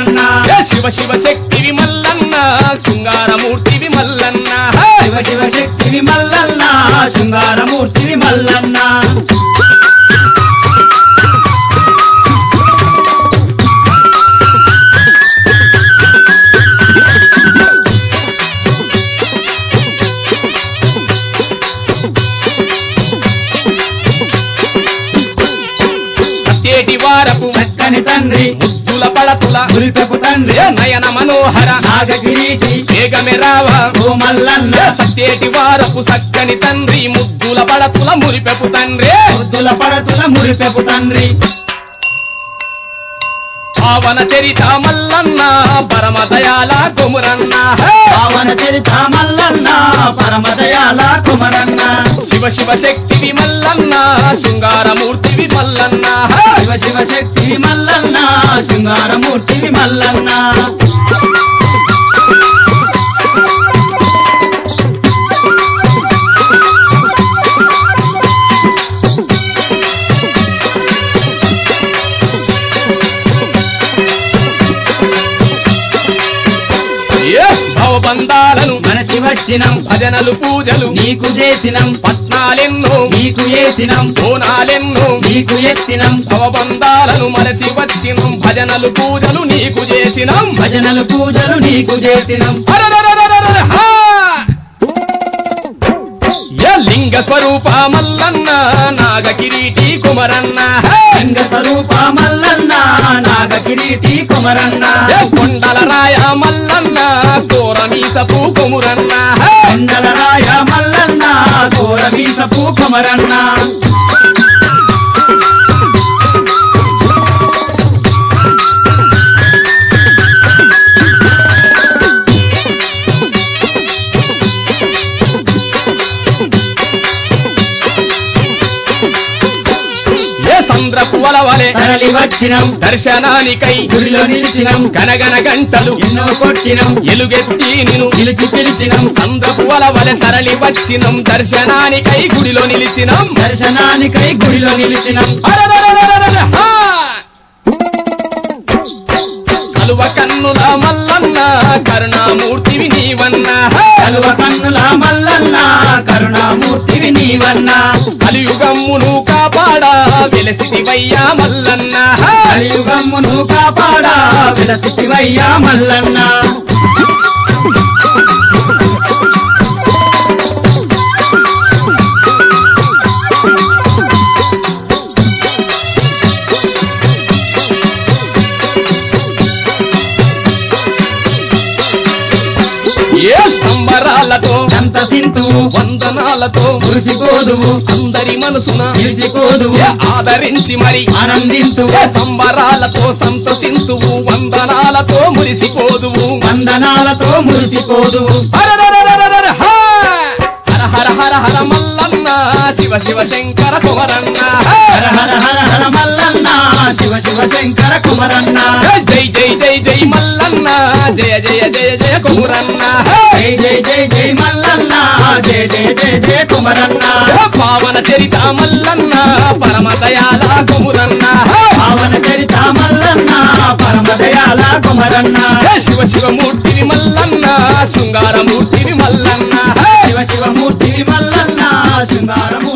మల్లన్న ఏ శివ శివ శక్తివి మల్లన్న శృంగారమూర్తివి మల్లన్న శివ శివ శక్తివి మల్లన్న శృంగారమూర్తివి మల్లన్న సత్యేటి వారపు చక్కని తండ్రి ముద్దుల పడతుల మురిపెపు తండ్రి ఏ నయన మనోహర నాగ కిరీటి వేగమే రావా ఓ మల్లన్న ఏ సత్యేటి వారపు సక్కని తండ్రి ముద్దుల పడతుల మురిపెపు తండ్రి ముద్దుల పడతుల మురిపెపు తండ్రి పావన చరిత మల్లన్న పరమ దయాల కొమురన్న పావన చరిత మల్లన్న పరమదయాల కుమరన్న శివ శివ శక్తివి మల్లన్న శృంగారమూర్తివి మల్లన్న శివ శివ శక్తివి మల్లన్న శృంగారమూర్తివి మల్లన్న ఏ భవబంధాలను మనచి వచ్చినం భజనలు పూజలు నీకు చేసినం పట్నాలెన్నో నీకు చేసినం బోనాలెన్నో నీకు ఎత్తినం భవబంధాలను మరచి వచ్చినం భజనలు పూజలు నీకు చేసినం భజనలు పూజలు నీకు చేసినం అరరరరరరర, హా! ఏ లింగ స్వరూప మల్లన్న నాగ కిరీటి కుమరన్న హే! లింగ స్వరూప మల్లన్న నాగ కిరీటి కుమరన్న ఏ కొండల రాయ మల్లన్న కోరమీసపు కొమురన్న హే! కొండల రాయ మల్లన్న ఘోర వీసపు కుమరన్న ఏ సంద్రపు వలవలే తరలి వచ్చినం దర్శనానికై గుడిలో నిలిచినం గనగన గంటలు ఎన్నో కొట్టినం ఎలుగెత్తి నిను పిలిచి పిలిచినం సంద్రపు వలవలె తరలి వచ్చినం దర్శనానికై గుడిలో నిలిచినం దర్శనానికై గుడిలో నిలిచినం అరరరరరరర, హా! కలువ కన్నుల మల్లన్న కరుణామూర్తివి నీవన్న హే! కలువ కన్నుల మల్లన్న కరుణామూర్తివి నీవన్న కలియుగమ్మును కాపాడా వెలసిటివయ్యా మల్లన్న హే! కలియుగమ్మును కాపాడా విలసివయ్యా మల్లన్న ఏ సంబరాలతో సంతసింతువు వందనాలతో మురిసిపోదువు అందరి మనసున నిలిచిపోదువు ఏ ఆదరించి మరి ఆనందింతువు ఏ సంబరాలతో సంతసింతువు వందనాలతో మురిసిపోదువు వందనాలతో మురిసిపోదువు హరరరరరరర, హా! హర హర హర హర మల్లన్న శివ శివ శంకర కుమరన్న హే! హర హర హర హర మల్లన్న శివ శివ శంకర కుమరన్న జై జై జై జై మల్లన్న జయ జయ జయ జయ కుమరన్న హే! జై జై జై జై మల్లన్న జయ జయ జయ జయ కుమరన్న పావన చరిత మల్లన్న పరమ దయాల కుమురన్న హే! పావన చరిత మల్లన్న పరమదయాల కుమరన్న హే శివ శివమూర్తివి మల్లన్న శృంగారమూర్తివి మల్లన్న హే! శివ శివమూర్తి మల్లన్న శృంగారము